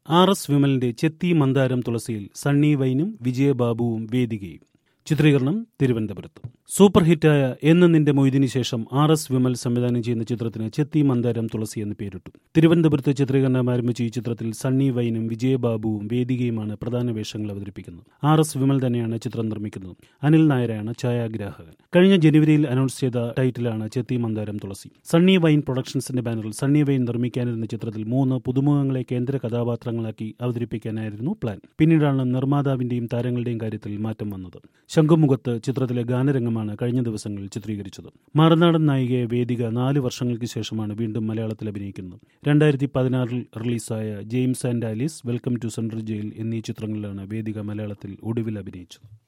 R S വിമലിന്റെ ചെത്തി മന്ദാരം തുളസിയിൽ സണ്ണി വൈനും വിജയബാബുവും വേദികയും ചിത്രീകരണം തിരുവനന്തപുരത്ത് സൂപ്പർ ഹിറ്റായ എന്ന് നിന്റെ മൊയ്തിന് ശേഷം ആർ എസ് വിമൽ സംവിധാനം ചെയ്യുന്ന ചിത്രത്തിന് ചെത്തി മന്ദാരം തുളസി എന്ന് പേരിട്ടു തിരുവനന്തപുരത്ത് ചിത്രീകരണം ആരംഭിച്ച ഈ ചിത്രത്തിൽ സണ്ണി വൈനും വിജയബാബുവും വേദികയുമാണ് പ്രധാന വേഷങ്ങൾ അവതരിപ്പിക്കുന്നത് ആർ എസ് വിമൽ തന്നെയാണ് ചിത്രം നിർമ്മിക്കുന്നത് അനിൽ നായരാണ് ഛായാഗ്രാഹകൻ കഴിഞ്ഞ ജനുവരിയിൽ അനൗൺസ് ചെയ്ത ടൈറ്റിലാണ് ചെത്തി മന്ദാരം തുളസി സണ്ണി വൈൻ പ്രൊഡക്ഷൻസിന്റെ ബാനറിൽ സണ്ണി വൈൻ നിർമ്മിക്കാനിരുന്ന ചിത്രത്തിൽ മൂന്ന് പുതുമുഖങ്ങളെ കേന്ദ്ര കഥാപാത്രങ്ങളാക്കി അവതരിപ്പിക്കാനായിരുന്നു പ്ലാൻ പിന്നീടാണ് നിർമ്മാതാവിന്റെയും താരങ്ങളുടെയും കാര്യത്തിൽ മാറ്റം വന്നത് ശംഖുമുഖത്ത് ചിത്രത്തിലെ ഗാനരംഗമാണ് കഴിഞ്ഞ ദിവസങ്ങളിൽ ചിത്രീകരിച്ചത് മറുനാടൻ നായികയെ വേദിക നാല് വർഷങ്ങൾക്ക് ശേഷമാണ് വീണ്ടും മലയാളത്തിൽ അഭിനയിക്കുന്നത് രണ്ടായിരത്തി പതിനാറിൽ റിലീസായ James and Alice welcome to Central Jail എന്നീ ചിത്രങ്ങളിലാണ് വേദിക മലയാളത്തിൽ ഒടുവിൽ അഭിനയിച്ചത്